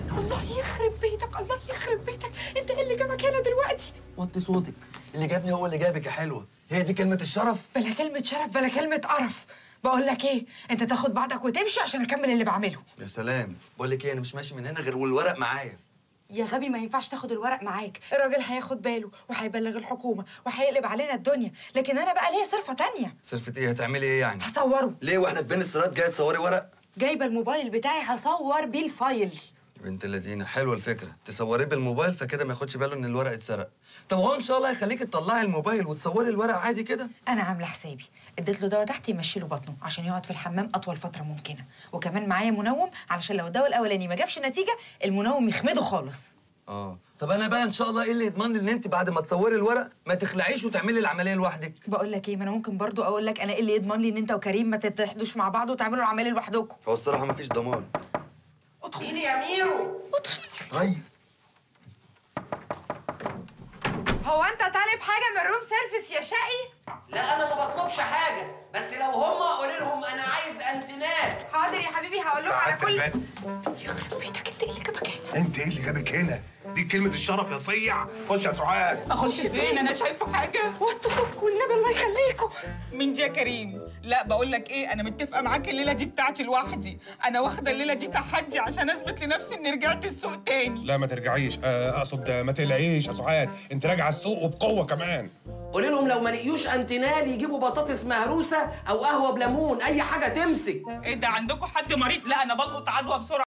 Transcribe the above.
الله يخرب بيتك الله يخرب بيتك انت ايه اللي جابك هنا دلوقتي وطي صوتك اللي جابني هو اللي جابك يا حلوه هي دي كلمه الشرف بلا كلمه شرف بلا كلمه قرف بقول لك ايه انت تاخد بعضك وتمشي عشان اكمل اللي بعمله يا سلام بقول لك ايه انا مش ماشي من هنا غير والورق معايا يا غبي ما ينفعش تاخد الورق معاك الراجل هياخد باله وهيبلغ الحكومه وهيقلب علينا الدنيا لكن انا بقى ليا صرفه تانية صرفة ايه هتعملي ايه يعني هصوره ليه واحنا في بين الصراط جاي تصوري ورق جايبه الموبايل بتاعي هصور بيه الفايل يا بنت اللذينه حلوه الفكره تصوريه بالموبايل فكده ما ياخدش باله ان الورق اتسرق طب هو ان شاء الله يخليك تطلعي الموبايل وتصوري الورق عادي كده انا عامله حسابي اديت له دواء تحت يمشي له بطنه عشان يقعد في الحمام اطول فتره ممكنه وكمان معايا منوم علشان لو الدواء الاولاني ما جابش نتيجه المنوم يخمده خالص اه طب انا بقى ان شاء الله ايه اللي يضمن لي ان انت بعد ما تصوري الورق ما تخلعيش وتعملي العمليه لوحدك بقول لك ايه ما انا ممكن برضو اقول لك انا ايه اللي يضمن لي ان انت وكريم ما تتحدوش مع بعض وتعملوا العمليه لوحدكم هو الصراحه ما فيش ضمان ادخل يا ميرو ادخل طيب هو انت طالب حاجه من الروم سيرفيس يا شقي لا انا ما بطلبش حاجه بس لو هم قولي لهم انا عايز انتنات حاضر يا حبيبي هقول لكم على ساعات كل البال. يخرب بيتك انت ايه اللي جابك هنا انت ايه اللي جابك هنا؟ دي كلمة الشرف يا صيع خش يا سعاد اخش فين انا شايفه حاجه وطوا صوتكم والنبي الله يخليكم من دي يا كريم لا بقول لك ايه انا متفقه معاك الليله دي بتاعتي لوحدي انا واخده الليله دي تحدي عشان اثبت لنفسي اني رجعت السوق تاني لا ما ترجعيش آه، اقصد ما تقلقيش يا سعاد انت راجعه السوق وبقوه كمان قولي لهم لو ما لقيوش انتنال يجيبوا بطاطس مهروسه او قهوه بليمون اي حاجه تمسك ايه ده عندكم حد مريض لا انا بلقط عدوى بسرعه